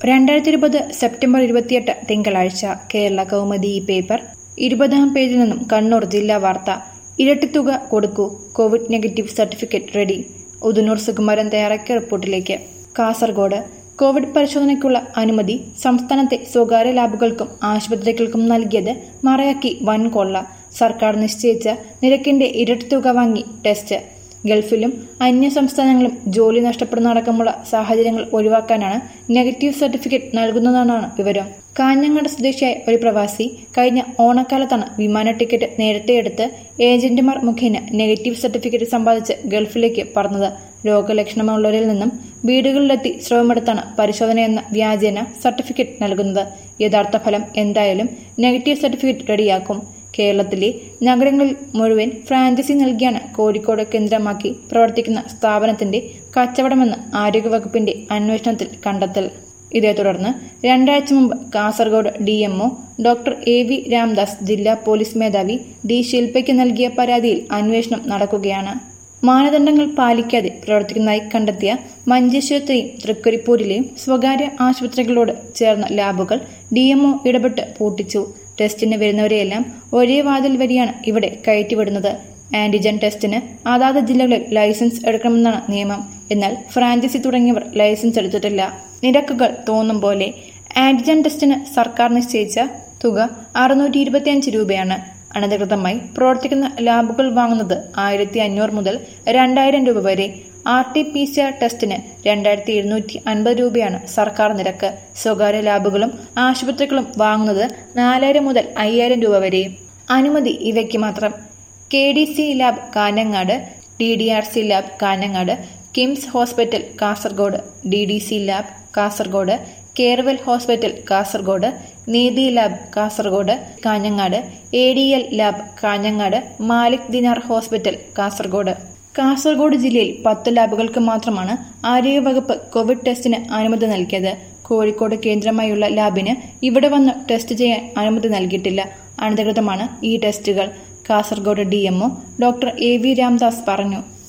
രണ്ടായിരത്തി ഇരുപത് സെപ്റ്റംബർ ഇരുപത്തിയെട്ട് തിങ്കളാഴ്ച കേരള കൗമുദി ഈ പേപ്പർ ഇരുപതാം പേജിൽ നിന്നും കണ്ണൂർ ജില്ലാ വാർത്ത ഇരട്ടിത്തുക കൊടുക്കൂ covid negative certificate ready Udunoor Sukumaran തയ്യാറാക്കിയ റിപ്പോർട്ടിലേക്ക് കാസർഗോഡ് കോവിഡ് പരിശോധനയ്ക്കുള്ള അനുമതി സംസ്ഥാനത്തെ സ്വകാര്യ ലാബുകൾക്കും ആശുപത്രികൾക്കും നൽകിയത് മറയാക്കി വൻ കൊള്ള സർക്കാർ നിശ്ചയിച്ച നിരക്കിന്റെ ഇരട്ടിത്തുക വാങ്ങി ടെസ്റ്റ് ഗൾഫിലും അന്യ സംസ്ഥാനങ്ങളിലും ജോലി നഷ്ടപ്പെടുന്നതടക്കമുള്ള സാഹചര്യങ്ങൾ ഒഴിവാക്കാനാണ് നെഗറ്റീവ് സർട്ടിഫിക്കറ്റ് നൽകുന്നതെന്നാണ് വിവരം കാഞ്ഞങ്ങാട് സ്വദേശിയായ ഒരു പ്രവാസി കഴിഞ്ഞ ഓണക്കാലത്താണ് വിമാന ടിക്കറ്റ് നേരത്തെ എടുത്ത് ഏജന്റുമാർ മുഖേന നെഗറ്റീവ് സർട്ടിഫിക്കറ്റ് സമ്പാദിച്ച് ഗൾഫിലേക്ക് പറന്നത് രോഗലക്ഷണമുള്ളവരിൽ നിന്നും വീടുകളിലെത്തി ശ്രമമെടുത്താണ് പരിശോധനയെന്ന വ്യാജേന സർട്ടിഫിക്കറ്റ് നൽകുന്നത് യഥാർത്ഥ ഫലം എന്തായാലും നെഗറ്റീവ് സർട്ടിഫിക്കറ്റ് റെഡിയാക്കും കേരളത്തിലെ നഗരങ്ങളിൽ മുഴുവൻ ഫ്രാഞ്ചൈസി നൽകിയാണ് കോഴിക്കോട് കേന്ദ്രമാക്കി പ്രവർത്തിക്കുന്ന സ്ഥാപനത്തിന്റെ കച്ചവടമെന്ന് ആരോഗ്യവകുപ്പിന്റെ അന്വേഷണത്തിൽ കണ്ടെത്തൽ ഇതേ തുടർന്ന് രണ്ടാഴ്ച മുമ്പ് Kasaragod D MO doctor A V Ramdas ജില്ലാ പോലീസ് മേധാവി ഡി ശില്പയ്ക്ക് നൽകിയ പരാതിയിൽ അന്വേഷണം നടക്കുകയാണ് മാനദണ്ഡങ്ങൾ പാലിക്കാതെ പ്രവർത്തിക്കുന്നതായി കണ്ടെത്തിയ മഞ്ചേശ്വരത്തെയും തൃക്കരിപ്പൂരിലെയും സ്വകാര്യ ആശുപത്രികളോട് ചേർന്ന ലാബുകൾ ഡിഎംഒ ഇടപെട്ട് പൂട്ടിച്ചു ടെസ്റ്റിന് വരുന്നവരെയെല്ലാം ഒരേ വാതിൽ വഴിയാണ് ഇവിടെ കയറ്റിവിടുന്നത് ആന്റിജൻ ടെസ്റ്റിന് അതാത് ജില്ലകളിൽ ലൈസൻസ് എടുക്കണമെന്നാണ് നിയമം എന്നാൽ ഫ്രാഞ്ചൈസി തുടങ്ങിയവർ ലൈസൻസ് എടുത്തിട്ടില്ല നിരക്കുകൾ തോന്നും പോലെ ആന്റിജൻ ടെസ്റ്റിന് സർക്കാർ നിശ്ചയിച്ച തുക അറുന്നൂറ്റി ഇരുപത്തിയഞ്ച് രൂപയാണ് അനധികൃതമായി പ്രവർത്തിക്കുന്ന ലാബുകൾ വാങ്ങുന്നത് ആയിരത്തി അഞ്ഞൂറ് മുതൽ രണ്ടായിരം രൂപ വരെ R T P C R ടെസ്റ്റിന് രണ്ടായിരത്തി എഴുന്നൂറ്റി അൻപത് രൂപയാണ് സർക്കാർ നിരക്ക് സ്വകാര്യ ലാബുകളും ആശുപത്രികളും വാങ്ങുന്നത് നാലായിരം മുതൽ അയ്യായിരം രൂപ വരെയും അനുമതി ഇവയ്ക്ക് മാത്രം K D C lab Kanhangad D D R C lab Kanhangad KIMS hospital Kasaragod D D C lab Kasaragod Carewell hospital Kasaragod Neethi lab Kasaragod Kanhangad A D L lab Kanhangad Malik Dinar hospital Kasaragod Kasaragod ജില്ലയിൽ പത്ത് ലാബുകൾക്ക് മാത്രമാണ് ആരോഗ്യവകുപ്പ് കോവിഡ് ടെസ്റ്റിന് അനുമതി നൽകിയത് കോഴിക്കോട് കേന്ദ്രമായുള്ള ലാബിന് ഇവിടെ വന്ന് ടെസ്റ്റ് ചെയ്യാൻ അനുമതി നൽകിയിട്ടില്ല അനധികൃതമാണ് ഈ ടെസ്റ്റുകൾ Kasaragod D MO doctor A V Ramdas പറഞ്ഞു